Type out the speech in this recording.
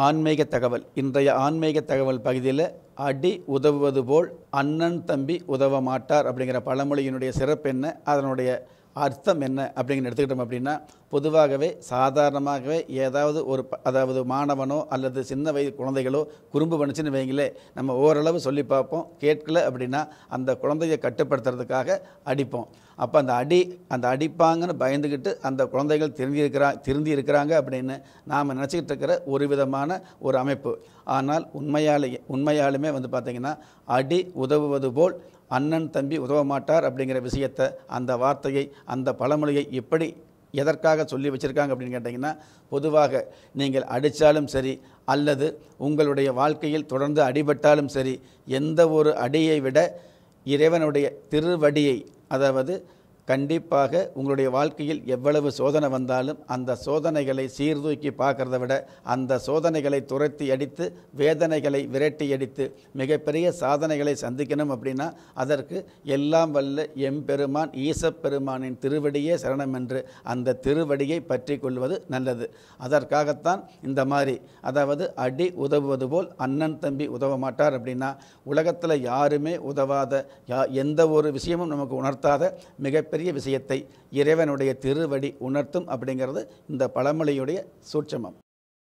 ஆன்மீக தகவல் இன்றைய ஆன்மீக தகவல் பகுதியில் அடி உதவுவது போல் அண்ணன் தம்பி உதவ மாட்டார் அப்படிங்கிற பழமொழியினுடைய சிறப்பு என்ன அதனுடைய அர்த்தம் என்ன அப்படிங்கிற எடுத்துக்கிட்டோம் அப்படின்னா பொதுவாகவே சாதாரணமாகவே ஏதாவது ஒரு ப- அதாவது மாணவனோ அல்லது சின்ன வயது குழந்தைகளோ குறும்பு பண்ணுச்சுன்னு வைங்களே நம்ம ஓரளவு சொல்லி பார்ப்போம் கேட்கல அப்படின்னா அந்த குழந்தையை கட்டுப்படுத்துறதுக்காக அடிப்போம் அப்போ அந்த அடி அந்த அடிப்பாங்கன்னு பயந்துக்கிட்டு அந்த குழந்தைகள் திருந்தி இருக்கிறா திருந்தி இருக்கிறாங்க அப்படின்னு நாம் நினச்சிக்கிட்டு இருக்கிற ஒரு விதமான ஒரு அமைப்பு ஆனால் உண்மையாலே உண்மையாலுமே வந்து பார்த்திங்கன்னா அடி உதவுவது போல் அண்ணன் தம்பி உதவ மாட்டார் அப்படிங்கிற விஷயத்தை அந்த வார்த்தையை அந்த பழமொழியை எப்படி எதற்காக சொல்லி வச்சுருக்காங்க அப்படின்னு கேட்டிங்கன்னா பொதுவாக நீங்கள் அடித்தாலும் சரி அல்லது உங்களுடைய வாழ்க்கையில் தொடர்ந்து அடிபட்டாலும் சரி எந்த ஒரு அடியை விட இறைவனுடைய திருவடியை அதாவது கண்டிப்பாக உங்களுடைய வாழ்க்கையில் எவ்வளவு சோதனை வந்தாலும் அந்த சோதனைகளை சீர்தூக்கி பார்க்கறத விட அந்த சோதனைகளை துரத்தி அடித்து வேதனைகளை விரட்டி அடித்து மிகப்பெரிய சாதனைகளை சந்திக்கணும் அப்படின்னா அதற்கு எல்லாம் வல்ல எம்பெருமான் ஈசப்பெருமானின் திருவடியே சரணம் என்று அந்த திருவடியை பற்றி கொள்வது நல்லது அதற்காகத்தான் இந்த மாதிரி அதாவது அடி உதவுவது போல் அண்ணன் தம்பி உதவ மாட்டார் அப்படின்னா உலகத்தில் யாருமே உதவாத யா எந்த ஒரு விஷயமும் நமக்கு உணர்த்தாத மிகப்பெரிய விஷயத்தை இறைவனுடைய திருவடி உணர்த்தும் அப்படிங்கிறது இந்த பழமொழியுடைய சூட்சமம்